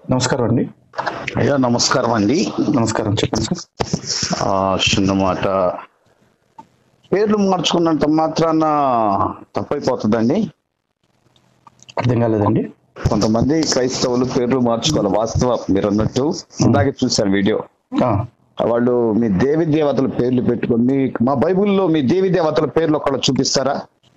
నమస్కారం అండి అయ్యా నమస్కారం అండి నమస్కారం చెప్పండి సార్ ఆ చిన్న మాట పేర్లు మార్చుకున్నంత మాత్రాన తప్పైపోతుందండి అర్థం కాలేదండి కొంతమంది క్రైస్తవులు పేర్లు మార్చుకోవాలి వాస్తవం మీరు అన్నట్టు ఇందాకే చూశాను వీడియో ఆ, వాళ్ళు మీ దేవి దేవతల పేర్లు పెట్టుకొని మీ- మా బైబిల్లో మీ దేవి దేవతల పేర్లు ఒకళ్ళు చూపిస్తారా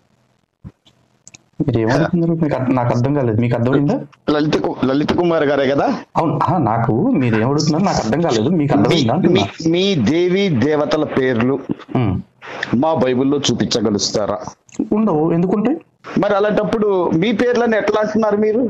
మీరు ఏమనుకున్నారు మీకు అర్థం- నాకు అర్థం కాలేదు మీకు అర్థమైందా లలిత కు- లలిత కుమార్ గారే కదా అవును ఆ, నాకు మీరు ఏమడుగుతున్నారు నాకు అర్థం కాలేదు మీకు మీ- అర్థమైందా అంటున్నా మీ- మీ దేవి దేవతల పేర్లు ఉమ్. మా బైబిల్లో చూపించగలుస్తారా ఉండవు ఎందుకుంటే మరి అలాంటప్పుడు మీ పేర్లను ఎట్లా అంటున్నారు మీరు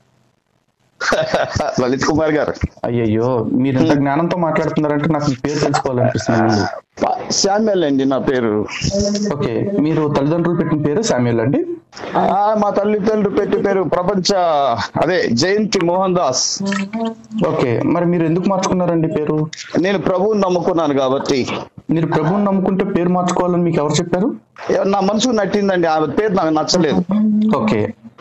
లలిత్ కుమార్ గారు అయ్యయ్యో మీరు ఇంత జ్ఞానంతో మాట్లాడుతున్నారంటే నాకు మీ పేరు తెలుసుకోవాలనిపిస్తుంది ముందు శామ్యుల్ అండి నా పేరు ఓకే మీరు తల్లిదండ్రులు పెట్టిన పేరు శామ్యుల్ అండి ఆ, మా తల్లిదండ్రులు పెట్టి పేరు ప్రపంచ అదే జయంతి మోహన్ దాస్ ఓకే మరి మీరు ఎందుకు మార్చుకున్నారండి పేరు నేను ప్రభువుని నమ్ముకున్నాను కాబట్టి మీరు ప్రభువుని నమ్ముకుంటే పేరు మార్చుకోవాలని మీకు ఎవరు చెప్పారు ఏ- నా మనసు నట్టిందండి ఆ పేరు నాకు నచ్చలేదు ఓకే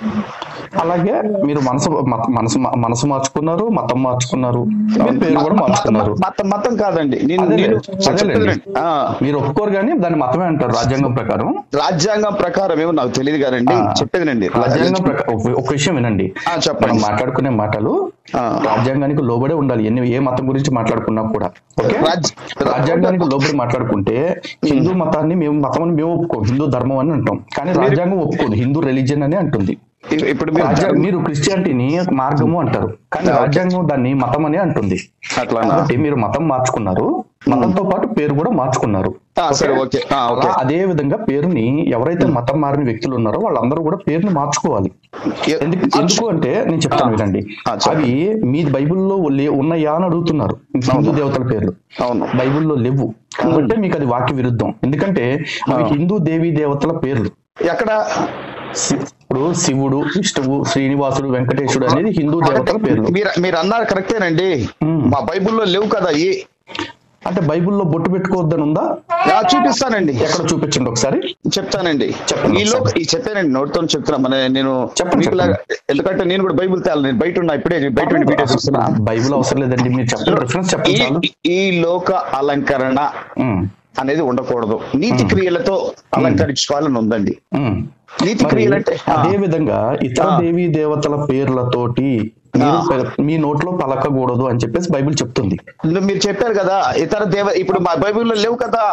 అలాగే మీరు మనసు మత- మనసు మనసు మార్చుకున్నారు మతం మార్చుకున్నారు మీరు పేరు కూడా మార్చుకున్నారు మతం మతం కాదండి నేను అదేలే, నేను అదేలేండి. చెప్పేదండి. ఆ, మీరు ఒప్పుకోరు కానీ దాన్ని మతమే అంటారు రాజ్యాంగం ప్రకారం రాజ్యాంగం ప్రకారం ఏమో నాకు తెలియదు కాదండి ఆ. చెప్పేదినండి రాజ్యాంగం ప్రకారం ఒక- ఒక విషయం వినండి ఆ, చెప్పండి. మనం మాట్లాడుకునే మాటలు ఆ. రాజ్యాంగానికి లోబడే ఉండాలి ఎన్ని ఏ మతం గురించి మాట్లాడుకున్నా కూడా ఓకే రాజ్- రాజ్యాంగానికి లోబడి మాట్లాడుకుంటే హిందూ మతాన్ని మేము మతం అని మేము ఒప్పుకోం హిందూ ధర్మం అని అంటాం కానీ రాజ్యాంగం ఒప్పుకోదు హిందూ రిలీజియన్ అని అంటుంది ఇ- ఇప్పుడు మీరు రాజ్యాంగం మీరు క్రిస్టియానిటీని మార్గము అంటారు కానీ రాజ్యాంగం దాన్ని మతం అని అంటుంది అట్లానా కాబట్టి మీరు మతం మార్చుకున్నారు మతంతో పాటు పేరు కూడా మార్చుకున్నారు ఆ, సరే ఓకే ఆ, ఓకే అలా అదే విధంగా పేరుని ఎవరైతే మతం మారిన వ్యక్తులు ఉన్నారో వాళ్ళందరూ కూడా పేరుని మార్చుకోవాలి ఎ- ఎందుకు ఎందుకు అంటే నేను చెప్తాను వినండి ఆ, చెప్పండి. అవి మీ బైబిల్లో లే- ఉన్నాయా అని అడుగుతున్నారు హిందూ దేవతల పేర్లు అవును బైబిల్లో లేవు కాబట్టి మీకు అది వాక్య విరుద్ధం ఎందుకంటే అవి హిందూ దేవీ దేవతల పేర్లు ఎక్కడ శి- ఇప్పుడు శివుడు విష్ణువు శ్రీనివాసుడు వెంకటేశుడు అనేది హిందూ దేవతల పేర్లు మీరు మీరు అన్నారు కరెక్టేనండి మ్మ్. మా బైబిల్లో లేవు కదా ఈ అంటే బైబిల్లో బొట్టు పెట్టుకోవద్దని ఉందా ఆ, చూపిస్తానండి ఎక్కడ చూపించండి ఒకసారి చెప్తానండి చెప్పండి ఈ లోక ఈ చెప్పానండి నోట్తో చెప్తున్నా మన నేను చెప్పండి, మీకులాగా- ఎందుకంటే నేను కూడా బైబిల్ తేవాలి నేను బయట ఉన్నా ఇప్పుడే బయట ఉండి వీడియో చూస్తున్నా బైబిల్ అవసరం లేదండి మీరు చెప్పండి రిఫరెన్స్ చెప్పండి చాలు ఈ- ఈ లోక అలంకరణ ఉమ్, అనేది ఉండకూడదు నీతి క్రియలతో అలంకరించుకోవాలని ఉందండి ఉమ్. నీతి మరి క్రియలంటే ఆ, అదే విధంగా ఇతర ఆ. దేవీ దేవతల పేర్లతోటి మీరు పె- మీ నోట్లో పలకకూడదు అని చెప్పేసి బైబిల్ చెప్తుంది నువ్వు మీరు చెప్పారు కదా ఇతర దేవ ఇప్పుడు మా బైబిల్లో లేవు కదా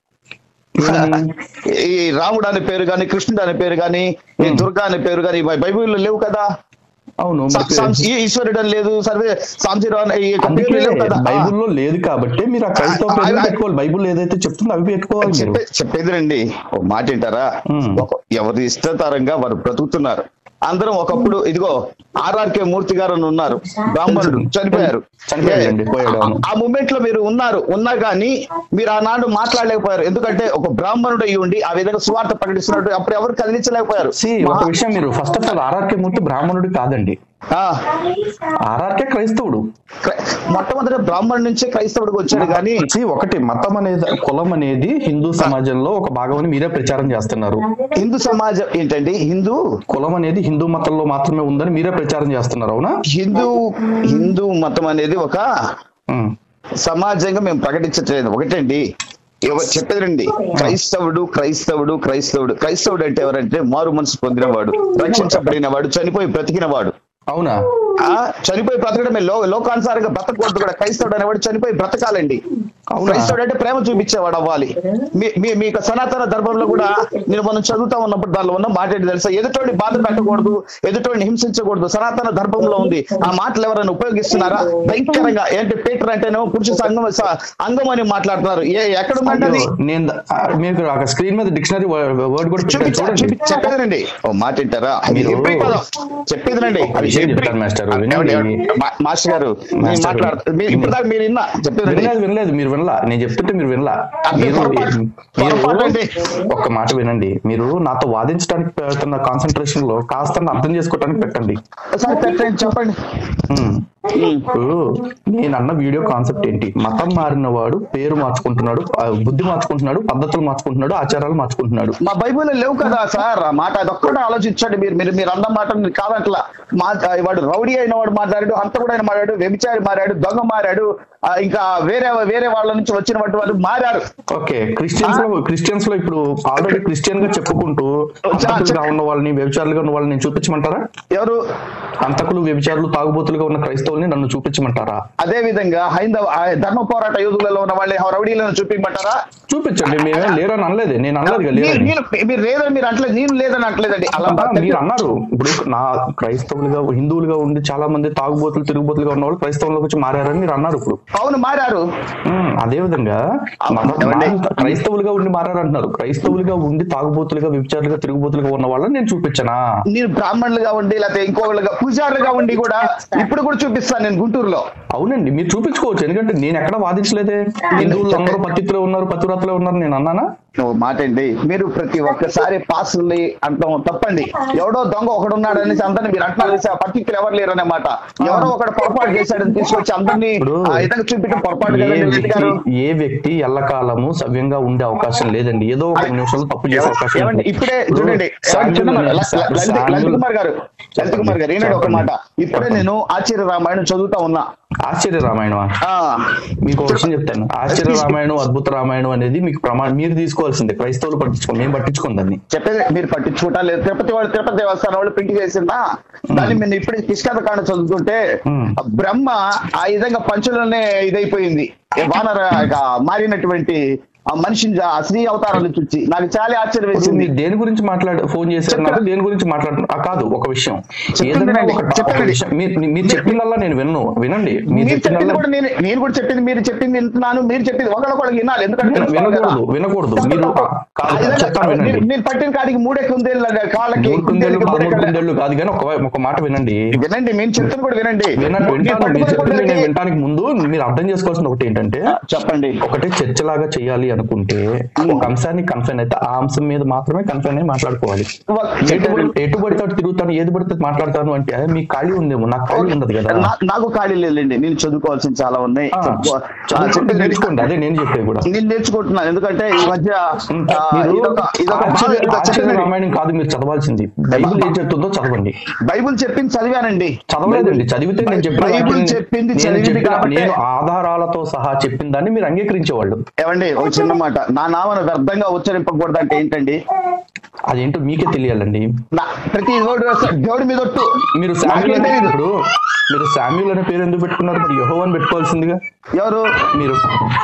ఈ రాముడు అనే పేరు గాని కృష్ణుడు అనే పేరు గాని ఈ దుర్గా అనే పేరు గాని మా బైబిల్లో లేవు కదా అవును సా- మరి సాం- ఈ ఈశ్వరుడు అని లేదు సర్వే సాంశీరావు అని ఈ యొక్క అందుకే పేర్లు లేవు కదా ఆ, బైబిల్లో లేదు కాబట్టి మీరు ఆ క్రైస్తవ ఆ, పేర్లు ఆ, పెట్టుకోవాలి బైబిల్ ఏదైతే చెప్తుందో అవి పెట్టుకోవాలి మీరు చెప్పే చెప్పేది రండి ఓ మాట వింటారా మ్మ్. ఒక ఎవరి ఇష్టతరంగా వారు బ్రతుకుతున్నారు అందరం ఒకప్పుడు ఇదిగో ఆర్ఆర్కే మూర్తి గారు అని ఉన్నారు బ్రాహ్మణుడు చనిపోయారు చనిపోయాడండి, పోయాడు, అవును. ఆ మూమెంట్ లో మీరు ఉన్నారు ఉన్నా కానీ మీరు ఆనాడు మాట్లాడలేకపోయారు ఎందుకంటే ఒక బ్రాహ్మణుడు అయి ఉండి ఆ విధంగా సువార్త ప్రకటిస్తున్నట్టు అప్పుడు ఎవరు కదిలించలేకపోయారు See, ఒక విషయం మీరు first of all RRK Murthy బ్రాహ్మణుడు కాదండి ఆ, ఆర్ఆర్కే క్రైస్తవుడు క్రై- మొట్టమొదటి బ్రాహ్మణుడి నుంచే క్రైస్తవుడికి వచ్చాడు కానీ See, ఒకటి మతం అనేది కులం అనేది హిందూ సమాజంలో ఒక భాగం అని మీరే ప్రచారం చేస్తున్నారు హిందూ సమాజం ఏంటండి హిందూ కులం అనేది హిందూ మతంలో మాత్రమే ఉందని మీరే ప్రచారం చేస్తున్నారు అవునా హిందూ హిందూ మతం అనేది ఒక ఉమ్. సమాజంగా మేము ప్రకటించట్లేదు ఒకటండి ఎవ- చెప్పేదండి క్రైస్తవుడు క్రైస్తవుడు క్రైస్తవుడు క్రైస్తవుడు అంటే ఎవరంటే మారు మనసు పొందినవాడు రక్షించబడినవాడు చనిపోయి బ్రతికినవాడు అవునా ఆ చనిపోయి బ్రతకడమే లో లోకానుసారంగా బ్రతకూడదు కూడా క్రైస్తవుడు అనేవాడు చనిపోయి బ్రతకాలండి అవునా? క్రైస్తవుడు అంటే ప్రేమ చూపించేవాడు అవ్వాలి మీ మీ- మీ యొక్క సనాతన ధర్మంలో కూడా నేను మనం చదువుతా ఉన్నప్పుడు దానిలో ఉన్న మాట ఏంటి తెలుసా ఎదుటోడిని బాధ పెట్టకూడదు ఎదుటోడిని హింసించకూడదు సనాతన ధర్మంలో ఉంది ఆ మాటలు ఎవరైనా ఉపయోగిస్తున్నారా భయంకరంగా ఏంటి పీటర్ అంటేనేమో పురుష సంఘం స- అంగం అని మాట్లాడుతున్నారు ఏ ఎక్కడ ఉందండి అది నేను ద- ఆ, మీకు ఆ స్క్రీన్ మీద డిక్షనరీ వర్డ్ కూడా పెట్టాను చూపించా చూడండి చూపి చెప్పేదండి ఓ మాట వింటారా అది మీరు- హెబ్రీ పదం చెప్పేదండి ఒక విషయం చెప్తాను మాస్టర్, వినండి. మా- మాస్టర్ గారు మీరు మాస్టర్ మాట్లాడుతారు మీరు ఇప్పుడు దాకా మీరు విన్నా చెప్పేదండి వినలేదు వినలేదు మీరు వినలా నేను చెప్తుంటే మీరు వినలా అదే మీరు పొరపాటు. మీరు పొరపాటు అండి. ఒక్క మాట వినండి మీరు నాతో వాదించడానికి పెడుతున్న కాన్సన్ట్రేషన్ లో కాస్త అర్థం చేసుకోవడానికి పెట్టండి ఒకసారి పెట్టండి చెప్పండి ఉమ్. ఇప్పుడు నేను అన్న వీడియో కాన్సెప్ట్ ఏంటి మతం మారిన వాడు పేరు మార్చుకుంటున్నాడు ఆ బుద్ధి మార్చుకుంటున్నాడు పద్ధతులు మార్చుకుంటున్నాడు ఆచారాలు మార్చుకుంటున్నాడు మా బైబుల్ లేవు కదా సార్ ఆ మాట అదొక్కటే ఆలోచించండి మీరు మీరు మీరు అన్న మాట నేను కాదంట్లా మా వాడు రౌడీ అయిన వాడు మాట్లాడాడు హంతకుడు అయిన మారాడు వ్యభిచారి మారాడు దొంగ మారాడు ఆ, ఇంకా వేరే వేరే వాళ్ళ నుంచి వచ్చిన వాటి వాళ్ళు మారారు ఓకే క్రిస్టియన్స్ లో క్రిస్టియన్స్ లో ఇప్పుడు ఆల్రెడీ క్రిస్టియన్ గా చెప్పుకుంటూ అంతకులుగా ఉన్న వాళ్ళని వ్యభిచారులుగా ఉన్న వాళ్ళని నేను చూపించమంటారా ఎవరు అంతకులు వ్యభిచారులు తాగుబోతులుగా ఉన్న క్రైస్తవుల్ని నన్ను చూపించమంటారా అదే విధంగా హైందవ ఆ, ధర్మ పోరాట యోధులలో ఉన్న వాళ్ళని రౌడీలను చూపించమంటారా చూపించండి మేమే లేరని అనలేదు నేను అనలేదు మీరు- లేరని మీరు మీరు లేదని మీరు అంటలేదు నేను లేదని అంటలేదండి అలా అలా మీరు అన్నారు ఇప్పుడు నా క్రైస్తవులుగా హిందువులుగా ఉండి చాలా మంది తాగుబోతులు తిరుగుబోతులుగా ఉన్న వాళ్ళు క్రైస్తవంలోకి వచ్చి మారారని మీరు అన్నారు ఇప్పుడు అవును మారారు ఉమ్, అదే విధంగా మన- ఏమండి? మన క్రైస్తవులుగా ఉండి మారారంటున్నారు క్రైస్తవులుగా ఉండి తాగుబోతులుగా వ్యభిచారులుగా తిరుగుబోతులుగా ఉన్న వాళ్ళని నేను చూపించనా నేను బ్రాహ్మణులుగా ఉండి లేకపోతే ఇంకోళ్ళుగా పూజారులుగా ఉండి కూడా ఇప్పుడు కూడా చూపిస్తాను నేను గుంటూరులో అవునండి మీరు చూపించుకోవచ్చు ఎందుకంటే నేను ఎక్కడ వాదించలేదే హిందువులు అందరూ పతిత్తులో ఉన్నారు పతివ్రతలో ఉన్నారు నేను అన్నానా నువ్వు మాట అండి మీరు ప్రతి ఒక్కసారి పాసుల్ని అంటాం తప్పండి ఎవడో దొంగ ఒకడు ఉన్నాడు అనేసి అందరిని మీరు అంటున్నారు ఆ పర్టికులర్ ఎవరు లేరు అనే మాట ఎవరో ఒకడు పొరపాటు చేశాడని తీసుకొచ్చి అందరినీ ఇప్పుడు ఆ విధంగా చూపించడం పొరపాటు ఏ కదండి వ్యక్తి గారు ఏ వ్యక్తి ఎల్లకాలము సవ్యంగా ఉండే అవకాశం లేదండి ఏదో ఒక నిమిషంలో తప్పు చేసే అవకాశం ఏమండి ఉంటుంది. ఇప్పుడే ఇప్పుడు చూడండి శామ్యూల్ చిన్న మాట, అనే- ల- ల- లలిత్ శామ్యూల్- లలిత్ కుమార్ గారు లలిత్ కుమార్ గారు ఏంటంటే ఒక మాట ఇప్పుడే నేను ఆచార్య రామాయణం చదువుతా ఉన్నా ఆశ్చర్య రామాయణమా ఆ మీకు ఒక విషయం చెప్తాను ఆశ్చర్య రామాయణం అద్భుత రామాయణం అనేది మీకు ప్రమాణం మీరు తీసుకోవాల్సిందే క్రైస్తవులు పట్టించుకో మేము పట్టించుకోం దాన్ని చెప్పేది మీరు పట్టించుకుంటా లేదు తిరుపతి వాళ్ళు తిరుపతి దేవస్థానం వాళ్ళు ప్రింట్ చేసిందా దాన్ని మేము ఇప్పుడు కిష్కథ కాండ చదువుతుంటే మ్మ్. బ్రహ్మ ఆ విధంగా పంచులనే ఇదైపోయింది ఏ వానర ఇక మారినటువంటి ఆ మనిషిని ఆ స్త్రీ అవతారాన్ని చూచి నాకు చాలా ఆశ్చర్యం ఇప్పుడు వేసింది మీరు దేని గురించి మాట్లాడ ఫోన్ చేశారు నాకు దేని గురించి మాట్లాడుతున్నారు కాదు ఒక విషయం చెప్పండి ఏదైనా రండి, ఒక ఒక చెప్పండి. విషయం మీరు మీరు చెప్పిందల్లా నేను విన్ను వినండి మీరు మీరు చెప్పింది చెప్పిందల్లా కూడా నేను నేను కూడా చెప్పింది మీరు చెప్పింది వింటున్నాను మీరు చెప్పింది ఒకళ్ళు కూడా వినాలి ఎందుకంటే విన- వినకూడదు వినకూడదు మీరు తప్పు. కాదు ఆ విధంగా చెప్తాను వినండి మీరు- మీరు పట్టిన కాడికి మూడే కుందేళ్ళు కాళ్ళకి మూడు కుందేళ్ళు కుందేలుకి మూడే పదమూడు కాళ్ళ- కుందేళ్ళు కాదు కానీ ఒక ఒక మాట వినండి వినండి మేము చెప్తున్న కూడా వినండి వినండి మీరు వింటాను మీరు పట్టుకున్న చెప్పింది నేను కుందేలుకి- వినటానికి ముందు మీరు అర్థం చేసుకోవాల్సిన ఒకటి ఏంటంటే చెప్పండి ఒకటి చర్చలాగా చేయాలి అనుకుంటే ఒక అంశాన్ని కన్ఫైన్ అయితే ఆ అంశం మీద మాత్రమే కన్ఫైన్ అయి మాట్లాడుకోవాలి ఎటు పడి- ఎటు పడితే అటు తిరుగుతాను ఏది పడితే అది మాట్లాడతాను అంటే మీకు ఖాళీ ఉందేమో నాకు ఖాళీ ఉండదు కదా నా- నాకు ఖాళీ లేదండి నేను చదువుకోవాల్సిన చాలా ఉన్నాయి ఆ, చెప్పుకో- ఆ, చదువుకుంటే చెప్పేది నేర్చుకోండి అదే నేను చెప్పేది కూడా నేను నేర్చుకుంటున్నాను ఎందుకంటే ఈ మధ్య ఆ, మీరు ఇదొక ఇదొక బాగా- ఆశ్చర్య ఇదొక ఆశ్చర్య చక్కని- రామాయణం కాదు మీరు చదవాల్సింది బైబిల్ ఏం చెప్తుందో చదవండి బైబిల్ చెప్పింది చదివానండి చదవలేదండి చదివితే నేను చెప్పిన బైబిల్ వాక్యం- చెప్పింది నేను చదివింది చెప్పిన- కాబట్టి నేను ఆధారాలతో సహా చెప్పిన దాన్ని మీరు అంగీకరించేవాళ్ళు ఏమండి ఒక చిన్న మాట నా నామను వ్యర్థంగా ఉచ్చరింపకూడదు అంటే ఏంటండి అదేంటో మీకే తెలియాలండి నా ప్రతి దేవుడు దేవుడి మీద ఒట్టు మీరు శామ్యుల్ నాకేం అనే తెలీదు. ఇప్పుడు మీరు శామ్యుల్ అనే పేరు ఎందుకు పెట్టుకున్నారు మరి యహో అని పెట్టుకోవాల్సిందిగా ఎవరు మీరు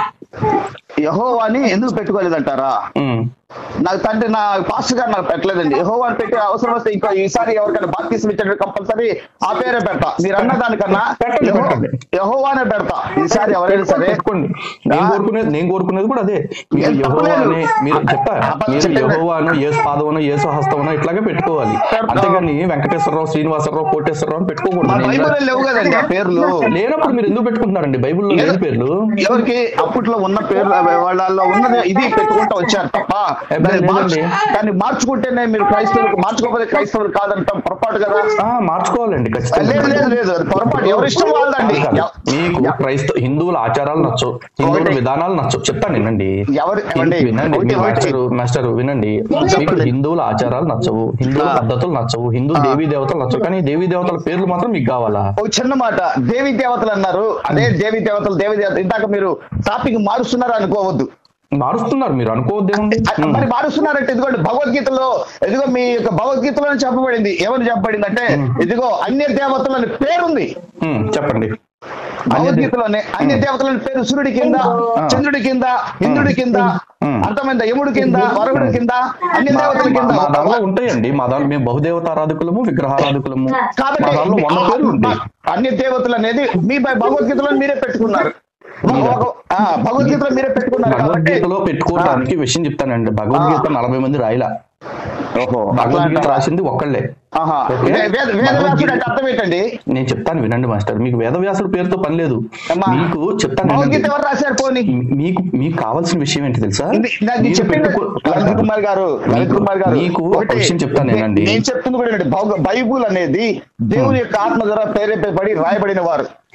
యహో అని ఎందుకు పెట్టుకోలేదంటారా ఉమ్. నాకు తండ్రి నా పాస్టర్ గారు నాకు పెట్టలేదండి యహో అని పెట్టి అవసరం వస్తే ఇంకా ఈసారి ఎవరికైనా బాప్తీసం ఇచ్చాడు కంపల్సరీ ఆ పేరే పెడతా మీరు అన్న దానికన్నా పెట్టండి, యెహో- పెట్టండి. యెహోవానే పెడతా ఈసారి ఎవరైనా సరే పెట్టుకోండి నేను ఆ, కోరుకునేది నేను కోరుకునేది కూడా అదే మీరు నేను యహోవా తప్పలేదు. అని మీరు చెప్తా అబద్ధం మీరు చెప్పలేదు. యహోవాను యేసు పాదవనో యేసు హస్తవనో ఇట్లాగే పెట్టుకోవాలి పెడతాం. అంతేగాని వెంకటేశ్వరరావు శ్రీనివాసరావు కోటేశ్వరరావు అని మా పెట్టుకోకూడదు నేను బైబిల్ ఇలా- లేవు కదండి ఆ పేర్లు లేనప్పుడు మీరు ఎందుకు పెట్టుకుంటున్నారండి బైబిల్లో లేని పేర్లు ఎవరికి అప్పట్లో ఉన్న పేర్లు వాళ్ళలో ఉన్నది ఇది పెట్టుకుంటూ వచ్చారు తప్ప ఏ, దాన్ని మార్చు- లేదండి. దాన్ని మార్చుకుంటేనే మీరు క్రైస్తవులు మార్చుకోకపోతే క్రైస్తవులు కాదంటాం పొరపాటు కదా ఆ, మార్చుకోవాలండి ఖచ్చితంగా లేదు లేదు లేదు అది పొరపాటు ఎవరి ఇష్టం వాళ్ళదండి కాదు, కాదు. ఎవ- మీకు క్రైస్తవ హిందువుల ఆచారాలు నచ్చవు హిందువుల ఒకటి. విధానాలు నచ్చవు చెప్తాను వినండి ఎవరు ఏమండి? వినండి ఒకటి, మీ ఒకటి. మాస్టరు మాస్టర్ వినండి చెప్పండి. మీకు హిందువుల ఆచారాలు నచ్చవు హిందువుల ఆ. పద్ధతులు నచ్చవు హిందూ ఆ. దేవీ దేవతలు నచ్చవు కానీ దేవీ దేవతల పేర్లు మాత్రం మీకు కావాలా ఒక చిన్న మాట దేవి దేవతలు అన్నారు అదే దేవి దేవతలు దేవి దేవతలు ఇందాక మీరు టాపిక్ మారుస్తున్నారు అనుకోవద్దు మారుస్తున్నారు మీరు అనుకోవద్దేముంది అ- మరి మారుస్తున్నారంటే ఇదిగోండి భగవద్గీతలో ఇదిగో మీ యొక్క భగవద్గీతలో చెప్పబడింది ఏమని చెప్పబడింది అంటే ఇదిగో అన్య దేవతలు అని పేరుంది ఉమ్, చెప్పండి భగవద్గీతలోనే అన్య దేవతలని పేరు సూర్యుడి కింద చంద్రుడి కింద ఇంద్రుడి కింద ఉమ్. అంతమంది యముడి కింద వరగుడి కింద అన్య మా దేవతల కింద మా దానిలో ఉంటాయండి మా దానిలో మేము బహుదేవతారాధకులము విగ్రహారాధకులము మా కాబట్టి దానిలో వంద పేర్లు ఉంటాయి అన్య దేవతలు అనేది మీ బై- భగవద్గీతలో మీరే పెట్టుకున్నారు ఒక- ఒక- ఆ, భగవద్గీతలో మీరే పెట్టుకున్నారు కాబట్టి భగవద్గీతలో పెట్టుకోవడానికి విషయం చెప్తానండి భగవద్గీత నలభై మంది రాయలా ఓహో భగవద్గీత రాసింది ఒక్కళ్ళే ఆహా. ఓకే. వే- వేద వేదవ్యాసుడు భగవద్గీత- అంటే అర్థం ఏంటండి నేను చెప్తాను వినండి మాస్టర్ మీకు వేదవ్యాసుడు పేరుతో పని లేదు అమ్మా. మీకు చెప్తాను భగవద్గీత వినండి. ఎవరు రాశారు పోనీ మీకు మీకు కావాల్సిన విషయం ఏంటి తెలుసా ఇది- నాకు మీరు చెప్పింది పెట్టుకో- లలిత్ కుమార్ గారు లలిత్ కుమార్ గారు మీకు ఒక ఒకటి, విషయం చెప్తాను నే- నేనండి. నేను చెప్తుంది కూడా ఏంటంటే, భౌగ- బైబుల్ అనేది దేవుని యొక్క ఆత్మ ద్వారా ప్రేరేపబడి రాయబడిన వారు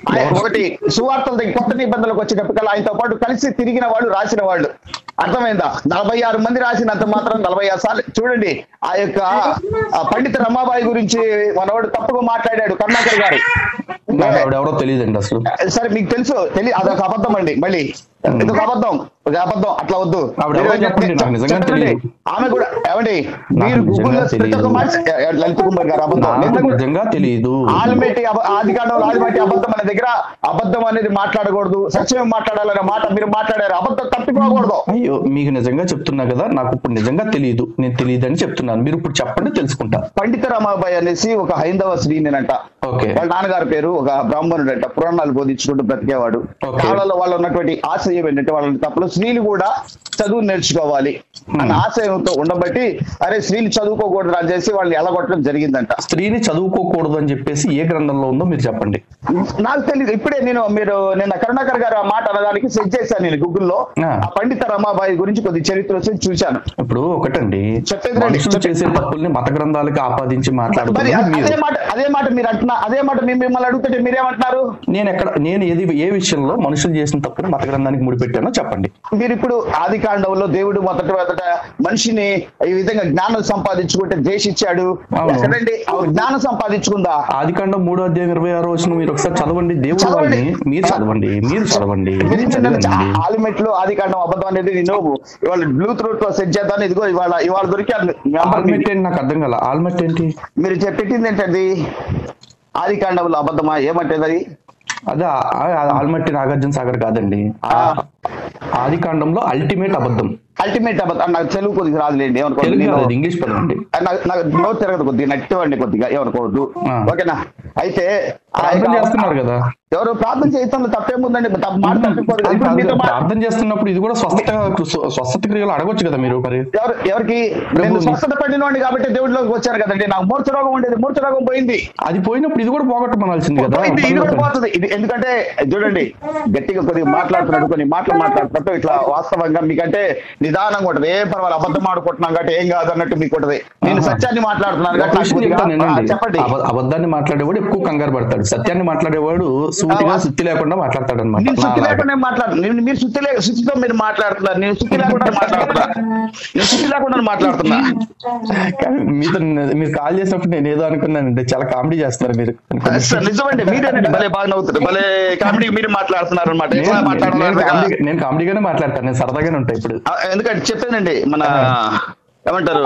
ఆయన ఒకటి సువార్తల దగ్గర కొత్త నిబంధనలకు వచ్చేటప్పటికల్లా ఆయనతో పాటు కలిసి తిరిగిన వాళ్ళు రాసిన వాళ్ళు అర్థమైందా నలభై ఆరు మంది రాసినంత మాత్రం నలభై ఆరు సార్లు చూడండి ఆ యొక్క ఆ పండిత రమాబాయి గురించి మనవాడు తప్పుగా మాట్లాడాడు కరుణాకర్ గారు నాకు ఆవిడ ఎవరో తెలియదండి అసలు సరే మీకు తెలుసు తెలియ అదొక అబద్ధం అండి మళ్ళీ ఇదొక అబద్ధం ఒక అబద్ధం అట్లా వద్దు ఆవిడ ఎవరో మీరు చెప్పండి, నాకు నిజంగా చెప్పండి. తెలియదు. ఆమె కూడా ఏమండి నాకు మీరు నిజంగా గూగుల్లో ప్రతి ఒక్క తెలియదు. మాట లలిత్ కుమార్ గారు అబద్ధం నాకు నిన్న కూడా- నిజంగా తెలియదు ఆల్మేటి అబ- ఆది కాండంలో ఆల్మేటి అబద్ధం అనే దగ్గర అబద్ధం అనేది మాట్లాడకూడదు సత్యం మాట్లాడాలనే మాట మీరు మాట్లాడారు అబద్ధం తప్పిపోకూడదు అయ్యో మీకు నిజంగా చెప్తున్నా కదా నాకు ఇప్పుడు నిజంగా తెలియదు నేను తెలియదు అని చెప్తున్నాను మీరు ఇప్పుడు చెప్పండి తెలుసుకుంటా పండిత రమాబాయి అనేసి ఒక హైందవ స్త్రీనేనంట ఓకే వాళ్ళ నాన్నగారి పేరు ఒక బ్రాహ్మణుడు అంట పురాణాలు బోధించుకుంటూ బ్రతికేవాడు Okay. వాళ్ళలో వాళ్ళు ఉన్నటువంటి ఆశయం ఏంటంటే వాళ్ళని తప్పులు స్త్రీలు కూడా చదువు నేర్చుకోవాలి అన్న ఆశయంతో ఉండబట్టి అరే స్త్రీలు చదువుకోకూడదు అని చేసి వాళ్ళని ఎలగొట్టడం జరిగిందంట స్త్రీని చదువుకోకూడదు అని చెప్పేసి ఏ గ్రంథంలో ఉందో మీరు చెప్పండి నాకు తెలియదు ఇప్పుడే నేను మీరు నిన్న కరుణాకర్ గారు ఆ మాట అనడానికి సెట్ చేశాను నేను గూగుల్లో ఆ. ఆ పండిత రమాబాయి గురించి కొద్ది చరిత్ర వచ్చి చూశాను ఇప్పుడు ఒకటండి చెప్పేది రండి, మనుషులు చెప్పేది. చేసే తప్పుల్ని మత గ్రంథాలకి ఆపాదించి మరి మాట్లాడుతున్నారు అదే మీరు మాట అదే మాట మీరు అంటున్నా అదే మాట మేము మిమ్మల్ని అడుగుతుంటే మీరేమంటున్నారు నేను ఎక్కడ నేను ఏది ఏ విషయంలో మనుషులు చేసిన తప్పుని మత గ్రంథానికి ముడిపెట్టానో చెప్పండి మీరు ఇప్పుడు ఆది కాండంలో దేవుడు మొదట మొదట మనిషిని ఈ విధంగా జ్ఞానం సంపాదించుకుంటే ద్వేషించాడు అవును. ఎక్కడండి ఆమె జ్ఞానం సంపాదించుకుందా ఆదికాండం మూడో అధ్యాయం ఇరవై ఆరో వచ్చిన మీరు ఒకసారి చదవండి దేవుడు చదవండి. వాళ్ళని మీరు చదవండి మీరు చదవండి మీరు మీరు నిన్న చదవండి ఆలిమెట్ లో ఆది కాండం అబద్ధం అనేది నేను ఇవాళ బ్లూటూత్ లో సెట్ చేద్దాను ఇదిగో ఇవాళ ఇవాళ దొరికాను మీ అమ్మ- ఆల్మెట్ ఏంటి నాకు అర్థం కాల ఆల్మెట్ ఏంటి మీరు చె- పెట్టింది ఏంటండి ఆది కాండంలో అబద్ధమా ఏమంటే అది అదే ఆ- ఆ- ఆల్మట్టి నాగార్జున సాగర్ కాదండి ఆ- ఆది కాండంలో అల్టిమేట్ అబద్ధం అల్టిమేట్ అబద్ధం నాకు తెలుగు కొద్దిగా రాదులేండి ఏమనుకోవద్దు తెలుగు నేను- కాదు అది ఇంగ్లీష్ పదం అండి నాకు నాకు నోట్ తిరగదు కొద్దిగా నట్టివ్వండి కొద్దిగా ఏమనుకోవద్దు ఆ. ఓకేనా అయితే ఆ ప్రార్థన యొక్క- చేస్తున్నారు కదా ఎవరు ప్రార్థన చేయటంలో తప్పేముందండి తప్ప మాట తప్పిపోదు కదా. ఇప్పుడు మీతో మా- ప్రార్థన చేస్తున్నప్పుడు ఇది కూడా స్వస్థత స్వస్థత క్రియలు అడగొచ్చు కదా మీరు మరి ఎవరు ఎవరికి నేను ప్రభువుని. స్వస్థత పడినవాడిని కాబట్టి దేవుడిలోకి వచ్చాను కదండి నాకు మూర్ఛ రోగం ఉండేది మూర్ఛ రోగం పోయింది అది పోయినప్పుడు ఇది కూడా పోగొట్టమనాల్సింది కదా పోయింది ఇది కూడా పోతుంది ఇది ఎందుకంటే చూడండి గట్టిగా కొద్దిగా మాట్లాడుతున్నాడు కొన్ని మాటలు మాట్లాడుతున్నట్టు ఇట్లా వాస్తవంగా మీకంటే నిదానంగా ఉంటది ఏం పర్వాలేదు అబద్ధం ఆడుకుంటున్నాం కాబట్టి ఏం కాదు అన్నట్టు మీకు ఉంటది నేను ఆహా. సత్యాన్ని మాట్లాడుతున్నాను ఒక కాబట్టి నాకు విషయం కొద్దిగా- చెప్తాను ఆ, వినండి. చెప్పండి అబ- అబద్ధాన్ని మాట్లాడేవాడు ఎక్కువ కంగారు పడతాడు సత్యాన్ని మాట్లాడేవాడు సూటిగా ఆ, సుత్తి లేకుండా మాట్లాడతాడు నేను శుద్ధి అనమాట లేకుండా మాట్లాడు నేను మీరు శుద్ధి లే శుద్ధితో మీరు మాట్లాడుతున్నారు నేను శుద్ధి లేకుండా మాట్లాడుతున్నా నేను శుద్ధి లేకుండా మాట్లాడుతున్నా మీతో నేను- మీరు కాల్ చేసినప్పుడు నేను ఏదో అనుకున్నానండి చాలా కామెడీ చేస్తున్నారు మీరు సార్ నిజమండి మీరేనండి భలే బాగా నవ్వుతారు భలే కామెడీ మీరు మాట్లాడుతున్నారు అనమాట నేను- ఎట్లా నేను మాట్లాడుతున్నారు కామెడీ- నేను కామెడీగానే మాట్లాడతాను నేను సరదాగానే ఉంటాయి ఇప్పుడు ఆ, ఎందుకంటే చెప్పానండి మన ఏమంటారు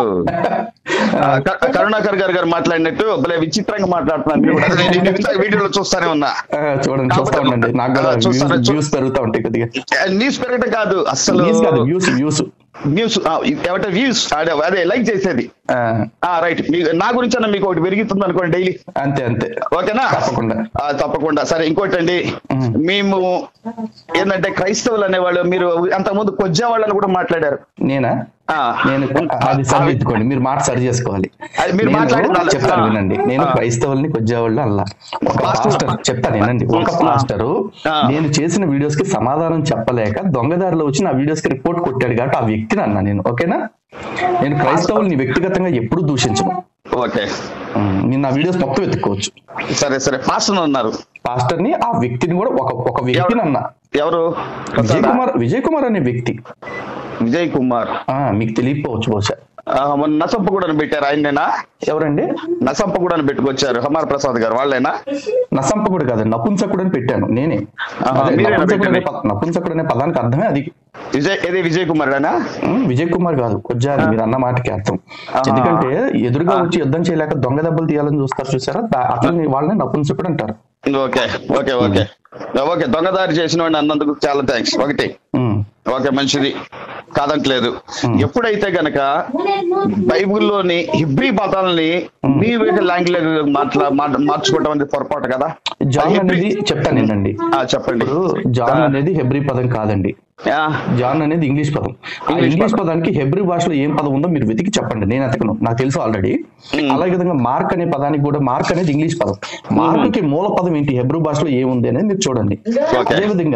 ఆ, క- కరుణాకర్ గారు గారు మాట్లాడినట్టు భలే విచిత్రంగా మాట్లాడుతున్నారు మీరు కూడా. నేను ఇన్ని విషయాలు వీడియోలో చూస్తానే ఉన్నా ఆ, చూడండి చూస్తా ఉండండి నాకు కూడా ఆ, చూస్తాను, చూ- వ్యూస్ పెరుగుతా ఉంటాయి కొద్దిగా న్యూస్ పెరగడం కాదు అసలు వ్యూస్ కాదు వ్యూస్ వ్యూస్ న్యూస్ ఏమంటే వ్యూస్ అదే అదే లైక్ చేసేది ఆ రైట్ మీ నా గురించి అన్న మీకు ఒకటి పెరుగుతుంది అనుకోండి డైలీ అంతే అంతే ఓకేనా తప్పకుండా. ఆ, తప్పకుండా సరే ఇంకోటి అండి మ్మ్. మేము ఏంటంటే క్రైస్తవులు అనేవాళ్ళు మీరు అంతకుముందు కొజ్జా వాళ్ళని కూడా మాట్లాడారు నేనా ఆ. నేను అది సరిదిద్దుకోండి మీరు మాట సరి చేసుకోవాలి అది మీరు నేను మాట్లాడింది అలా- చెప్తాను ఆ. వినండి నేను ఆ. క్రైస్తవుల్ని కొద్దివాళ్ళు అల్లా ఒక పాస్టర్. పాస్టర్ చెప్తాను వినండి ఒక ఆ. పాస్టరు ఆ. నేను చేసిన వీడియోస్ కి సమాధానం చెప్పలేక దొంగదారిలో వచ్చి నా వీడియోస్ కి రిపోర్ట్ కొట్టాడు కాబట్టి ఆ వ్యక్తిని అన్నా నేను ఓకేనా నేను క్రైస్తవుల్ని వ్యక్తిగతంగా ఎప్పుడు దూషించను ఓకే ఉమ్, నేను నా వీడియోస్ మొత్తం వెతుక్కోవచ్చు సరే సరే పాస్టర్ ఉన్నారు పాస్టర్ ని ఆ వ్యక్తిని కూడా ఒక ఒక వ్యక్తిని అన్నా ఎవరు విజయ్ కుమార్ విజయ్ కుమార్ అనే వ్యక్తి విజయ్ కుమార్ ఆ మీకు తెలియకపోవచ్చు బహుశా ఆ, మొన్న నసంపగూడని పెట్టారు ఆయనేనా ఎవరండి నసంపగూడని పెట్టుకొచ్చారు హమార్ ప్రసాద్ గారు వాళ్ళేనా నసంపకుడు కాదు నపుంసకుడు అని పెట్టాను నేనే ఆహా, అదే మీరేనా నపుంసకుడు అనే పెట్టింది? పద- నపుంసకుడు అనే పదానికి అర్థమే అది విజయ్ ఏది విజయ్ కుమార్ అనా ఉమ్, విజయ్ కుమార్ కాదు కొజ్జా మీరు అన్న మాటకి అర్థం ఆహా. ఎందుకంటే ఎదురుగా వచ్చి యుద్ధం చేయలేక దొంగ దెబ్బలు తీయాలని చూస్తారు చూసారా దా- అతన్ని వాళ్ళని నపుంసకుడు అంటారు ఓకే ఓకే ఓకే ఓకే దొంగదారి చేసిన వాడిని అన్నందుకు చాలా థ్యాంక్స్ ఒకటి ఉమ్, ఓకే మంచిది కాదంటలేదు ఎప్పుడైతే గనక బైబిల్లోని హిబ్రీ పదాలని మీ వేట లాంగ్వేజ్ మాట్లా మాట్- మార్చుకోవడం అనేది పొరపాటు కదా జాన్ హిబ్రీ- అనేది చెప్తాను ఏంటండి ఆ, చెప్పండి ఇప్పుడు జాన్ అనేది హెబ్రి పదం కాదండి ఆ, జాన్ అనేది ఇంగ్లీష్ పదం ఆ ఇంగ్లీష్ ఇంగ్లీష్ పదం. పదానికి హెబ్రి భాషలో ఏం పదం ఉందో మీరు వెతికి చెప్పండి నేను ఎతకను నాకు తెలుసు ఆల్రెడీ మ్మ్. అలాగే విధంగా మార్క్ అనే పదానికి కూడా మార్క్ అనేది ఇంగ్లీష్ పదం మార్క్ కి మూల పదం ఏంటి హెబ్రూ భాషలో ఏముంది అనేది మీరు చూడండి ఓకే. అదే విధంగా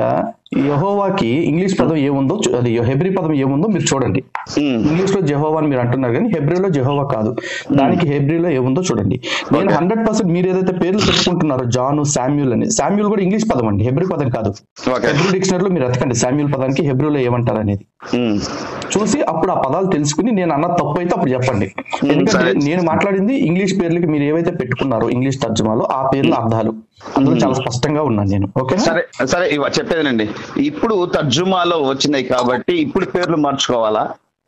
యహోవాకి ఇంగ్లీష్ పదం ఏముందో చూ- అది హెబ్రి పదం ఏముందో మీరు చూడండి ఉమ్, ఇంగ్లీష్ లో జెహోవా అని మీరు అంటున్నారు కానీ హెబ్రిలో జెహోవా కాదు దానికి హెబ్రిలో ఏముందో చూడండి నేను హండ్రెడ్ పర్సెంట్ మీరు ఏదైతే పేర్లు పెట్టుకుంటున్నారో జాను శామ్యూల్ అని శామ్యూల్ కూడా ఇంగ్లీష్ పదం అండి హెబ్రి పదం కాదు ఓకే హెబ్రి డిక్షనరీలో మీరు ఎతకండి శామ్యూల్ పదానికి హెబ్రిలో ఏమంటారు అనేది ఉమ్, చూసి అప్పుడు ఆ పదాలు తెలుసుకుని నేను అన్న తప్పు అయితే అప్పుడు చెప్పండి ఎందుకంటే సరే. నేను మాట్లాడింది ఇంగ్లీష్ పేర్లకి మీరు ఏవైతే పెట్టుకున్నారో ఇంగ్లీష్ తర్జుమాలో ఆ పేర్ల అర్థాలు అందులో చాలా స్పష్టంగా ఉన్నాను నేను ఓకే సరే సరే ఇవ చెప్పేదేనండి ఇప్పుడు తర్జుమాలో వచ్చినాయి కాబట్టి ఇప్పుడు పేర్లు మార్చుకోవాలా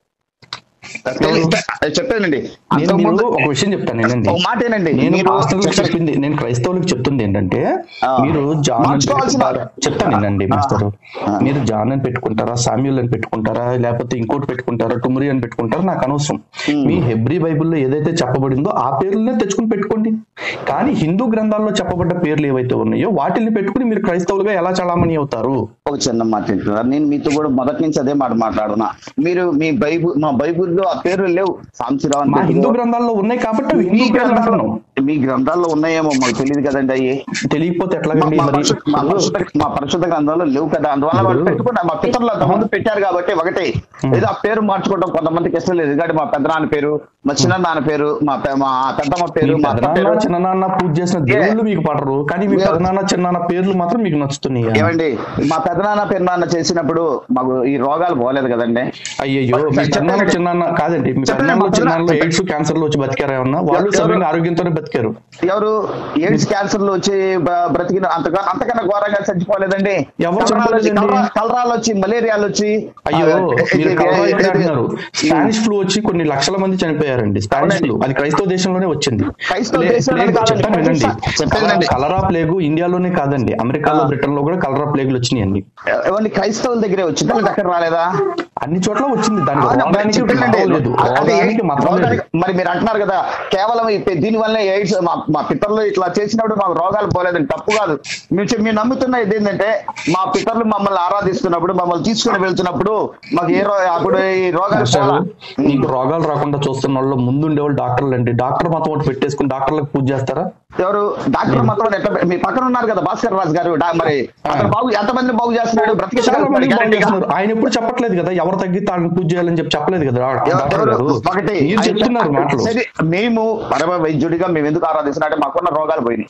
తెలి- తె- చెప్పేదండి నేను అంతకుముందు మీరు ఒక విషయం చెప్తాను ఏంటండి ఒక మాట ఏనండి నేను మీరు పాస్టర్లకు చెప్పండి. చెప్పింది నేను క్రైస్తవులకు చెప్తుంది ఏంటంటే ఆ. మీరు జాన్ అని మార్చుకోవాల్సిన- పెట్టుకుంటారా చెప్తాను ఏంటండి ఆ. మాస్టర్ ఆ. మీరు జాన్ అని పెట్టుకుంటారా సామ్యూల్ అని పెట్టుకుంటారా లేకపోతే ఇంకోటి పెట్టుకుంటారా టుమరి అని పెట్టుకుంటారా నాకు అనవసరం మీ హెబ్రి బైబిల్లో ఏదైతే చెప్పబడిందో ఆ పేర్లనే తెచ్చుకుని పెట్టుకోండి కానీ హిందూ గ్రంథాల్లో చెప్పబడ్డ పేర్లు ఏవైతే ఉన్నాయో వాటిని పెట్టుకుని మీరు క్రైస్తవులుగా ఎలా చలామణి అవుతారు ఒక చిన్న మాట వింటున్నారు నేను మీతో కూడా మొదటి నుంచి అదే మాట మాట్లాడుతున్నా మీరు మీ బైబుల్ మా బైబుల్లో ఆ పేర్లు లేవు సాంశిరావు అని మా హిందూ పెట్టుకో. గ్రంథాల్లో ఉన్నాయి కాబట్టి అవి మీ హిందూ పేర్లు గ్రంథాల్లో అంటున్నాం మీ గ్రంథాల్లో ఉన్నాయేమో మాకు తెలియదు కదండి అయ్యి తెలియకపోతే మా- ఎట్లాగండి మా మరి పరిశుద్ధ- మా పరిశుద్ధ మా పరిశుద్ధ గ్రంథాల్లో లేవు కదా అందువల్ల వాళ్ళు పెట్టుకున్నారు మా పితరులు అంతమంది పెట్టారు కాబట్టి ఒకటే ఏదో ఆ పేరు మార్చుకోవడం కొంతమందికి ఇష్టం లేదు ఎందుకంటే మా పెద్దనాన్న పేరు మా చిన్న నాన్న పేరు మా పె- మా పెద్దమ్మ మీ పేరు మా అత్త పెదనాన్న పేరు చిన్ననాన్న పూజ చేసిన దేవుళ్ళు మీకు పడరు కానీ మీ ఏ- పెదనాన్న చిన్నాన్న పేర్లు మాత్రం మీకు నచ్చుతున్నాయి ఏమండి మా పెద్దనాన్న పెద్దనాన్న చేసినప్పుడు మాకు ఈ రోగాలు పోలేదు కదండి అయ్యయ్యో మీ చెప్పండి. పెదనాన్న చిన్నాన్న కాదండి మీ చెప్పండి, పెదనాన్నలో మా చిన్నాన్నలో పెదనాన్న- ఎయిడ్స్ క్యాన్సర్ లో వచ్చి బతికారా ఏమన్నా వాళ్ళు ఎవరు- సవ్యంగా ఆరోగ్యంతోనే బతికారు ఎవరు ఎయిడ్స్ క్యాన్సర్ లో వచ్చి బ- బ్రతికిన అంతగా అంతకన్నా ఘోరంగా చచ్చిపోలేదండి ఎవరు కలరాలు వచ్చి- చనిపోలేదండి? కలరా- కలరాలు వచ్చి మలేరియాలు వచ్చి అయ్యో ఆ, మీరు ఇది- కలరా ఇక్కడ ఇది- అంటున్నారు స్పానిష్ ఫ్లూ వచ్చి కొన్ని లక్షల మంది చనిపోయారండి స్పానిష్ అవునండి. ఫ్లూ అది క్రైస్తవ దేశంలోనే వచ్చింది క్రైస్తవ ప్లే- దేశంలోనే ప్లేగ్ కాదండి. చెప్తాను వినండి చెప్పేదండి. కలరా ప్లేగు ఇండియాలోనే కాదండి అమెరికాలో ఆ. బ్రిటన్ లో కూడా కలరా ప్లేగులు వచ్చినాయండి ఎవరిని క్రైస్తవుల దగ్గరే వచ్చిందా లేదా అక్కడ రాలేదా అన్ని చోట్ల వచ్చింది దానికి అవునా? మరి రోగానికి చెప్పండి. మతం లేదు అదే రోగానికి మతం లేదు రోగానికి- మరి మీరు అంటున్నారు కదా కేవలం ఈ- దీని వల్ల ఎయిడ్స్ మా మా పితరులు ఇట్లా చేసినప్పుడు మాకు రోగాలు పోలేదండి తప్పు కాదు మేము చె- మేము నమ్ముతున్నది ఏంటంటే మా పితరులు మమ్మల్ని ఆరాధిస్తున్నప్పుడు మమ్మల్ని తీసుకుని వెళ్తున్నప్పుడు మాకు ఏ రో అప్పుడు ఈ రోగాలు అసలు పోలా. నీకు రోగాలు రాకుండా చూస్తున్న వాళ్ళు ముందుండే వాళ్ళు డాక్టర్లు అండి డాక్టర్ మతం ఒకటి పెట్టేసుకుని డాక్టర్లకు పూజ చేస్తారా ఎవరు డాక్టర్ మొత్తం ఎట్లా మీ పక్కన ఉన్నారు కదా భాస్కర్ రాజు గారు డా- మరి అతను బాగు ఎంతమంది బాగు చేస్తున్నాడు చాలా మంది బాగు బ్రతికి చేస్తున్నారు. ఆయన ఎప్పుడు చెప్పట్లేదు కదా ఎవరు తగ్గితే ఆయన పూజ చేయాలని చెప్పి చెప్పలేదు కదా డా- డాక్టర్ గారు ఒకటి మీరు చెప్తున్నారు మాటలు సరే, మేము పరమ వైద్యుడిగా మేము ఎందుకు ఆరాధిస్తున్నా అంటే మాకున్న రోగాలు పోయినాయి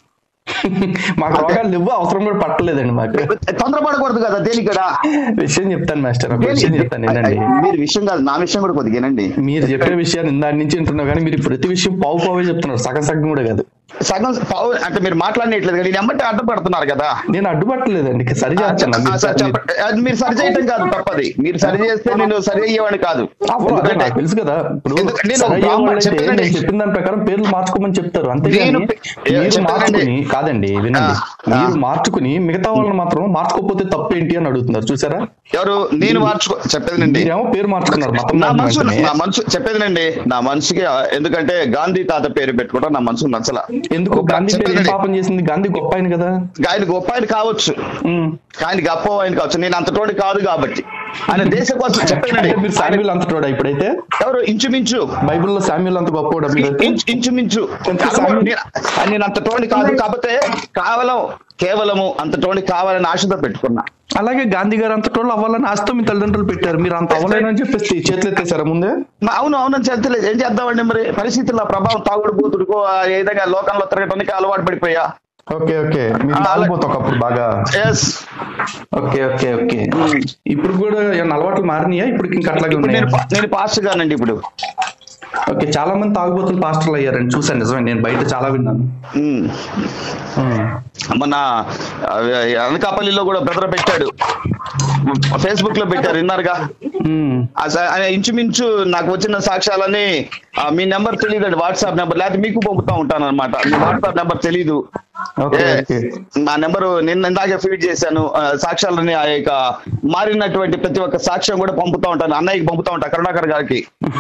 మాకు రోగాలు లేవు అవసరం కూడా పట్టలేదండి మాకు తొందరపడకూడదు కదా దేనికి కూడా విషయం చెప్తాను మాస్టర్ ఒక విషయం చెప్తాను ఏంటండి మీరు విషయం కాదు నా విషయం కూడా కొద్దిగానండి మీరు చెప్పే విషయాన్ని ఇందాడి నుంచి వింటున్నావు కానీ మీరు ప్రతి విషయం పావు పావే చెప్తున్నారు సగం సగం కూడా కాదు సగం పావు అంటే మీరు మాట్లాడట్లేదు కానీ ఎమ్మటే అడ్డం పెడుతున్నారు కదా నేను అడ్డుపట్టలేదండి సరి ఆ, చేస్తున్నా ఆ, సార్, చెప్పండి. అది మీరు సరి చేయటం కాదు తప్పది మీరు సరి చేస్తే నేను సరి అయ్యేవాడిని కాదు అవ్వదు, అదే ఎందుకంటే నాకు తెలుసు కదా ఇప్పుడు ఎందుకంటే నేను సరి అయ్యే బ్రాహ్మణ వాళ్ళైతే చెప్పేదండి. నేను చెప్పిన దాని ప్రకారం పేర్లు మార్చుకోమని చెప్తారు అంతేగాని నేను పె- మీరు చెప్పేదండి. మార్చుకుని కాదండి వినండి ఆ, ఆ. మీరు మార్చుకుని మిగతా వాళ్ళని మాత్రం మార్చుకోకపోతే తప్పు ఏంటి అని అడుగుతున్నారు చూసారా ఎవరు నేను మార్చుకో చెప్పేదినండి మీరేమో పేరు మార్చుకున్నారు మతం నా మార్చిన మనసు వెంటనే. నా మనసు చెప్పేదినండి నా మనసుకి ఆ, ఎందుకంటే గాంధీ తాత పేరు పెట్టుకోవడం నా మనసుకు నచ్చల ఎందుకు గాంధీ పేరు ఏం చెప్పేదండి. పాపం చేసింది గాంధీ గొప్ప ఆయన కదా ఆయన గొప్ప ఆయన కావచ్చు ఉమ్. ఆయన గొప్ప ఆయన కావచ్చు నేను అంతటోడి కాదు కాబట్టి ఆయన దేశం కోసం చెప్పేదండి అంటే మీరు శామ్యుల్ అంత తోడా ఇప్పుడైతే ఎవరు ఇంచుమించు బైబిల్లో శామ్యుల్ అంత గొప్ప మీరైతే ఇంచు- ఇంచుమించు ఎంత కాకపోతే సామ్యం? నేను- ఆయన నేను అంత టోని కాదు కాకపోతే కేవలం కేవలము అంత టోని కావాలని ఆశతో పెట్టుకున్నా అలాగే గాంధీ గారు అంత టోళ్ళు అవ్వాలని ఆస్తో మీ తల్లిదండ్రులు పెట్టారు మీరు అంత అవ్వలేనని చెప్పేసి చేతులు ఎత్తేసారా ముందే మా- అవును అవునని చెప్తలేదు ఏం చేద్దామండి మరి పరిస్థితుల ప్రభావం తాగుడు బూతుడుకో ఏ విధంగా లోకంలో తిరగటానికి అలవాటు పడిపోయా ఓకే ఓకే మీరు ఆ, అలా- తాగిపోతా ఒకప్పుడు బాగా ఎస్ ఓకే ఓకే ఓకే ఇప్పుడు కూడా ఏమన్నా అలవాట్లు మారినాయా ఇప్పుడు ఇంకా అట్లాగే ఇప్పుడు ఉన్నాయా నేను పా- నేను పాస్ట్ గానండి ఇప్పుడు ఓకే చాలా మంది తాగుబోతులు పాస్టర్లు అయ్యారండి చూసాను నిజమే నేను బయట చాలా విన్నాను ఉమ్. ఉమ్. మొన్న ఆ, అనకాపల్లిలో కూడా బ్రదర్ పెట్టాడు ఫేస్బుక్ లో పెట్టారు విన్నారుగా ఉమ్. ఆ స- ఆ ఇంచుమించు నాకు వచ్చిన సాక్ష్యాలని ఆ, మీ నెంబర్ తెలియదండి వాట్సాప్ నెంబర్ లేకపోతే మీకు పంపుతా ఉంటాను అనమాట మీ వాట్సాప్ నెంబర్ తెలీదు ఓకే ఏ, ఓకే నా నెంబరు నిన్న ఇందాకే ఫీడ్ చేశాను ఆ, సాక్ష్యాలని ఆ యొక్క మారినటువంటి ప్రతి ఒక్క సాక్ష్యం కూడా పంపుతా ఉంటాను అన్నయ్యకి పంపుతా ఉంటా కరుణాకర్ గారికి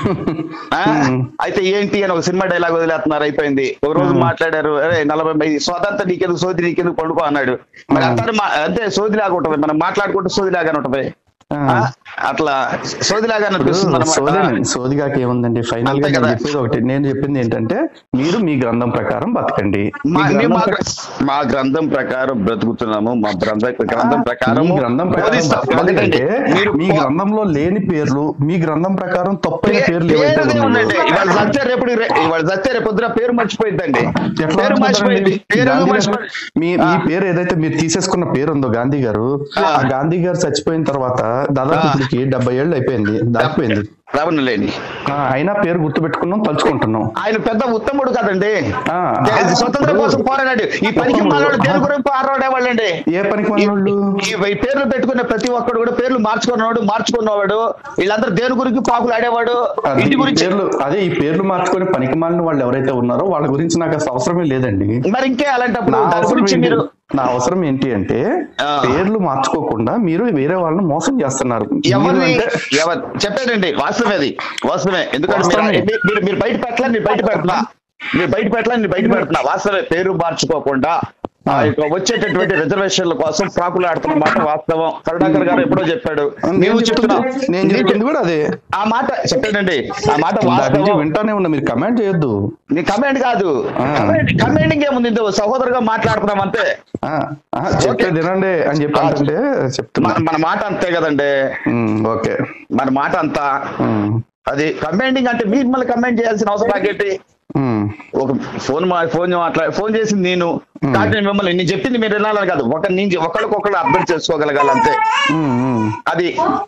ఆ? అయితే ఏంటి అని ఒక సినిమా డైలాగ్ వదిలేస్తున్నారు అయిపోయింది ఒక రోజు మాట్లాడారు అరే నలభై ఐదు స్వతంత్ర నీకెందుకు సోది నీకెందుకు పండుకో అన్నాడు మరి అంతా మా- అంతే సోది లాగా ఉంటది మనం మాట్లాడుకుంటూ సోది లాగానే ఉంటది ఆ, అట్లా సోదిలాగా అనిపిస్తుంది సోది అనమాట సోదిగాకి ఏముందండి ఫైనల్ గా అంతే నేను కదా. చెప్పేది ఒకటి నేను చెప్పింది ఏంటంటే మీరు మీ గ్రంథం ప్రకారం బతకండి మీ మా మేము గ్రంథం మా ప్రకారం- గ్ర- మా గ్రంథం ప్రకారం బ్రతుకుతున్నాము మా గ్రంథ గ్రంథం ప్రకారం మీ గ్రంథం ప్రకారం బతకండి అంటే మీ గ్రంథంలో లేని పేర్లు మీ గ్రంథం ప్రకారం తప్పైన పేర్లు ఏవైతే పేరుదే ఉందండి ఉన్నాయో ఇవాళ సత్య రేపు ఇవాళ సత్య రేపు పొద్దున పేరు మర్చిపోయిందండి ఎట్లా పేరు మర్చిపోయింది అనుకుంటారండి? పేరు గాంధీ గారు- మర్చిపోయింది మీ మీ పేరు ఏదైతే మీరు తీసేసుకున్న పేరు ఉందో గాంధీ గారు ఆ. ఆ గాంధీ గారు చచ్చిపోయిన తర్వాత దాదాపు ఆ. ఇప్పటికి డెబ్బై ఏళ్ళు అయిపోయింది దాటిపోయింది రావణులేండి ఆ, అయినా పేరు గుర్తు పెట్టుకున్నాం తలుచుకుంటున్నాం ఆయన పెద్ద ఉత్తముడు కదండి ఆ. దే- స్వతంత్రం కోసం పోరాడాడు ఈ పనికి ఉత్తముడు. మాలోడు దేని గురించి పోరాడేవాళ్ళండి ఏ పనికి మనోళ్ళు ఈ ఈ పేర్లు పెట్టుకునే ప్రతి ఒక్కడు కూడా పేర్లు మార్చుకున్నవాడు మార్చుకున్నవాడు వీళ్ళందరూ దేని గురించి పాకులు ఆడేవాడు అది ఇంటి ఈ గురించి పేర్లు అదే ఈ పేర్లు మార్చుకొని పనికి మాలిన వాళ్ళు ఎవరైతే ఉన్నారో వాళ్ళ గురించి నాకు అసలు అవసరమే లేదండి మరి ఇంకే అలాంటప్పుడు నా దాని అవసరం గురించి ఏంటి? మీరు నా అవసరం ఏంటి అంటే ఆ. పేర్లు మార్చుకోకుండా మీరు వేరే వాళ్ళని మోసం చేస్తున్నారు మీరు ఎవరిని అంటే ఎవరు చెప్పాడండి వాస్తవమే అది వాస్తవమే ఎందుకంటే మీరు వాస్తవమే. మీరు- మీరు మీరు బయట పెట్టాల మీరు బయట పెడుతున్నా మీరు బయట పెట్టాల నేను బయట పెడుతున్నా వాస్తవమే పేరు మార్చుకోకుండా ఆ యొక్క వచ్చేటటువంటి రిజర్వేషన్ల కోసం ప్రాకులు ఆడుతున్న మాట వాస్తవం కరుణాకర్ గారు ఎప్పుడో చెప్పాడు నేను నీవు చెప్తున్నా చెప్తున్నా నేను చెప్తుంది కూడా అదే ఆ మాట చెప్పాడండి ఆ మాట దాని నుంచి వాస్తవం వింటానే ఉన్నా మీరు కమెంట్ చేయొద్దు నీ కమెంట్ కాదు ఆ. కమెంటింగ్ ఏముంది ఇందులో సహోదరుగా మాట్లాడుతున్నాం అంతే ఆ, ఆ, చెప్పే తినండి అని చెప్పి అంటే చెప్తున్నా మన మన మాట అంతే కదండి ఉమ్, ఓకే మన మాట అంతా ఉమ్, అది కమెంటింగ్ అంటే మిమ్మల్ని కమెంట్ చేయాల్సిన అవసరం నాకేంటి ఉమ్, ఒక ఫోన్ మా ఫోన్ మాట్లా ఫోన్ చేసింది నేను కాబట్టి నేను మిమ్మల్ని నేను చెప్పింది మీరు వినాలని కాదు ఒక నేను ఒకరికొకరు అర్థం చేసుకోగలగాలి అంతే ఉమ్, ఉమ్. అది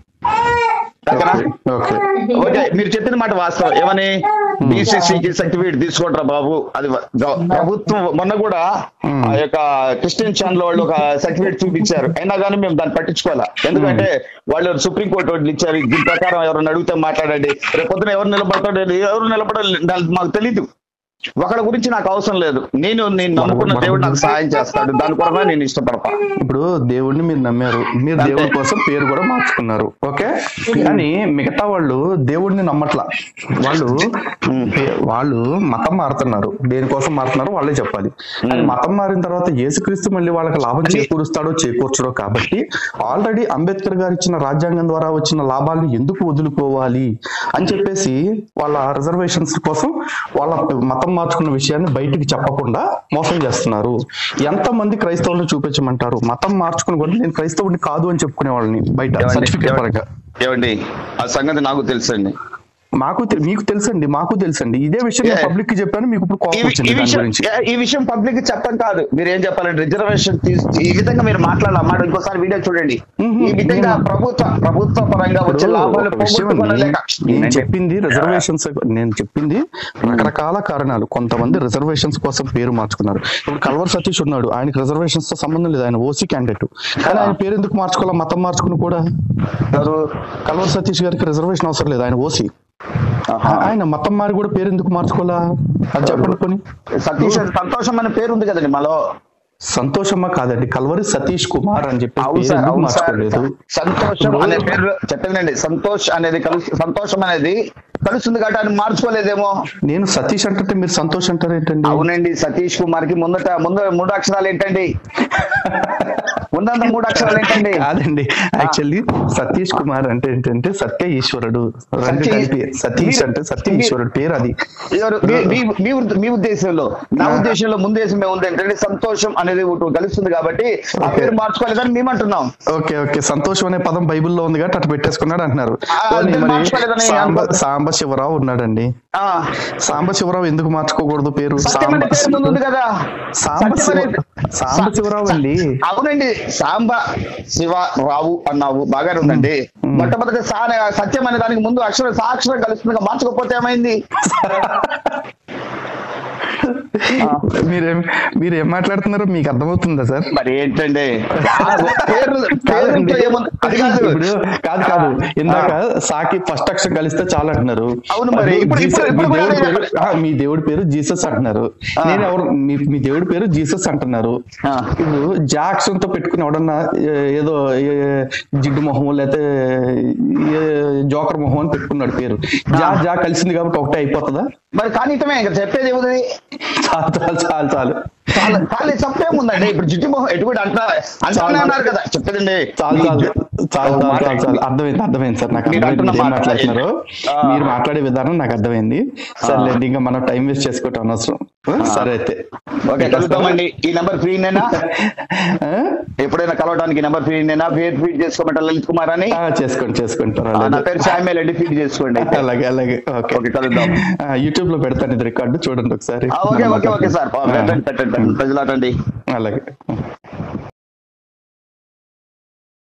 ఓకేనా? ఓకే ఓకే మీరు చెప్పిన మాట వాస్తవం ఏమని బీసీసీకి సర్టిఫికేట్ తీసుకుంటారా బాబు అది వ- గ- ప్రభుత్వం మొన్న కూడా ఆ యొక్క క్రిస్టియన్ ఛానల్ వాళ్ళు ఒక సర్టిఫికేట్ చూపించారు అయినా కానీ మేము దాన్ని పట్టించుకోవాలా ఎందుకంటే వాళ్ళు సుప్రీం కోర్టు వాళ్ళు ఇచ్చారు దీని ప్రకారం ఎవరైనా అడిగితే మాట్లాడండి రేపు పొద్దున ఎవరు నిలబడతాడు ఎవరు నిలబడాలి దానికి మాకు తెలీదు ఒకళ్ళ గురించి నాకు అవసరం లేదు నేను నేను నమ్ముకున్న దేవుడు నాకు సహాయం చేస్తాడు దాని కొరమే నేను ఇష్టపడతా ఇప్పుడు దేవుడిని మీరు నమ్మారు మీరు అంతే. దేవుడి కోసం పేరు కూడా మార్చుకున్నారు ఓకే కానీ మిగతా వాళ్ళు దేవుడిని నమ్మట్లా వాళ్ళు ఏ- వాళ్ళు మతం మారుతున్నారు దేనికోసం మారుతున్నారు వాళ్ళే చెప్పాలి కానీ మతం మారిన తర్వాత యేసుక్రీస్తు మళ్ళీ వాళ్ళకి లాభం చేకూరుస్తాడో చేకూర్చడో కాబట్టి ఆల్రెడీ అంబేద్కర్ గారు ఇచ్చిన రాజ్యాంగం ద్వారా వచ్చిన లాభాలను ఎందుకు వదులుకోవాలి అని చెప్పేసి వాళ్ళ రిజర్వేషన్స్ కోసం వాళ్ళ మతం మార్చుకున్న విషయాన్ని బయటికి చెప్పకుండా మోసం చేస్తున్నారు ఎంత మంది క్రైస్తవులను చూపించమంటారు మతం మార్చుకుని కూడా నేను క్రైస్తవుడిని కాదు అని చెప్పుకునే వాళ్ళని బయట ఏమండి? సర్టిఫికేట్ పరంగా ఏమండి ఆ సంగతి నాకు తెలుసండి మాకు తె- మీకు తెలుసండి మాకు తెలుసండి ఇదే విషయం Yeah. పబ్లిక్ కి చెప్పాను మీకు ఇప్పుడు ఈ కోపం వి- ఈ వచ్చింది దాని విషయం గురించి ఈ విషయం పబ్లిక్ చెప్పడం కాదు మీరు ఏం చెప్పాలంటే రిజర్వేషన్ తీసు ఈ విధంగా మీరు మాట్లాడాలి అన్నమాట ఇంకోసారి వీడియో చూడండి మ్మ్. ఈ విధంగా నేను- ప్రభుత్వ ప్రభుత్వ పరంగా వచ్చే ఇప్పుడు లాభాలు ఒక విషయం అండి, పోగొట్టుకోలేక నేను చెప్పింది రిజర్వేషన్స్ నేను చెప్పింది రకరకాల కారణాలు కొంతమంది రిజర్వేషన్స్ కోసం పేరు మార్చుకున్నారు ఇప్పుడు కల్వర్ సతీష్ ఉన్నాడు ఆయనకి రిజర్వేషన్స్ తో సంబంధం లేదు ఆయన ఓసీ క్యాండిడేట్ కానీ ఆయన పేరు ఎందుకు మార్చుకోవాలా మతం మార్చుకుని కూడా ఎవరు? కల్వర్ సతీష్ గారికి రిజర్వేషన్ అవసరం లేదు ఆయన ఓసీ ఆహా. ఆయన మతం మారి కూడా పేరు ఎందుకు మార్చుకోవాలా అది చెప్పండి పోనీ సతీష్ అని సంతోషం అనే పేరు ఉంది కదండి మాలో సంతోషమ్మ కాదండి కల్వరి సతీష్ కుమార్ అని చెప్పి అవును పేరు సార్ ఎందుకు అవును సార్ మార్చుకోలేదు సంతోషం అనే పేరు చెప్పండి సంతోష్ అనేది కలుసు సంతోషం అనేది కలుస్తుంది కాబట్టి ఆయన మార్చుకోలేదేమో నేను సతీష్ అంటే మీరు సంతోష్ అంటారు ఏంటండి అవునండి సతీష్ కుమార్ కి ముందట ముందు మూడు అక్షరాలు ఏంటండి ముందంత మూడు అక్షరాలు ఏంటండి కాదండి యాక్చువల్లీ సతీష్ కుమార్ అంటే ఏంటంటే సత్య ఈశ్వరుడు రెండు సత్య- కలిపి సతీష్ మీరు- అంటే సత్య మీరు- ఈశ్వరుడు పేరు అది ఎవరు? మీ- మీ- మీ ఉద్ద- మీ ఉద్దేశంలో నా ఉద్దేశంలో ముందేశం ఏముంది ఏంటంటే సంతోషం అనేది ఒకటి కలుస్తుంది కాబట్టి ఆ Okay. పేరు మార్చుకోలేదని మేము అంటున్నాం ఓకే ఓకే సంతోషం అనే పదం బైబిల్లో ఉంది కాబట్టి అటు పెట్టేసుకున్నాడు అంటున్నారు ఆ, పోనీ అది మరి మార్చుకోలేదని సాంబ అనుకో- సాంబ శివరావు ఉన్నాడండి ఆ, సాంబ శివరావు ఎందుకు మార్చుకోకూడదు పేరు సత్యం సాంబ అనే పేరు ముందు ఉంది కదా సాంబ సత్యం శివ అనేది- సాంబ శివరావు అండి అవునండి సాంబ శివ రావు అన్నావు బాగానే ఉందండి మొట్టమొదటి సా అనే సత్యం అనే దానికి ముందు అక్షరం సాక్షరం కలుస్తుంది మార్చకపోతే ఏమైంది మీరేం మీరు ఏం మాట్లాడుతున్నారో మీకు అర్థమవుతుందా సార్ మరి ఏంటండి ఆ పేర్లు కాదండి. పేర్లతో ఏముంది అది కాదు ఇప్పుడు కాదు కాదు ఇందాక సాకి ఫస్ట్ అక్షరం కలిస్తే చాలు అంటున్నారు అవును మరి. అది ఇప్పుడు- జీసస్- ఇప్పుడు- మీ ఇప్పుడు దేవుడి కూడా పేరు ఆ, మీ దేవుడి పేరు జీసస్ అంటున్నారు నేను ఎవరు మీ మీ దేవుడి పేరు జీసస్ అంటున్నారు ఆ. ఇప్పుడు జా అక్షరంతో పెట్టుకుని ఎవడన్నా ఏ- ఏదో ఏ- జిడ్డు మొహం లేకపోతే ఏ- జోకర్ మొహం అని పెట్టుకున్నాడు పేరు జా జా కలిసింది కాబట్టి ఒకటే అయిపోతుందా మరి కానితమే ఇంకా చెప్పేది ఏముంది చాలు చాలు చాలు చాలు చాలా చాలా తప్పేముందండి ఇప్పుడు జిడ్డు మొహం ఎటు కూడా అంటున్నా అంటానే అన్నారు కదా చెప్పేదండి చాలు చాలు చాలు చాలు చాలు మాట్లాడండి. చాలు అర్థమైంది అర్థమైంది సార్ నాకు మీరు అర్థమైంది అంటున్న మీరు ఏం మాట మాట్లాడుతున్నారు ఆ. మీరు మాట్లాడే విధానం నాకు అర్థమైంది సర్లేండి ఇంకా మనం టైం వేస్ట్ చేసుకోవటం అనవసరం సరే అయితే ఓకే కలుద్దామండి ఈ నెంబర్ ఫ్రీ నేనా ఆ? ఎప్పుడైనా కలవడానికి నెంబర్ ఫ్రీ నేనా ఫీడ్ ఫీడ్ చేసుకోమంటారు లలిత్ కుమార్ అని ఆ, చేసుకోండి చేసుకోండి ఆ, నా పర్వాలేదు పేరు శామ్యుల్ రెడ్డి ఫీడ్ చేసుకోండి అయితే. అలాగే అలాగే ఓకే ఓకే కలుద్దాం యూట్యూబ్ లో పెడతాను ఇది రికార్డు చూడండి ఒకసారి ఆ, ఓకే ఓకే ఓకే సార్ పెట్టండి పెట్టండి పెట్టండి ప్రజలాటండి అలాగే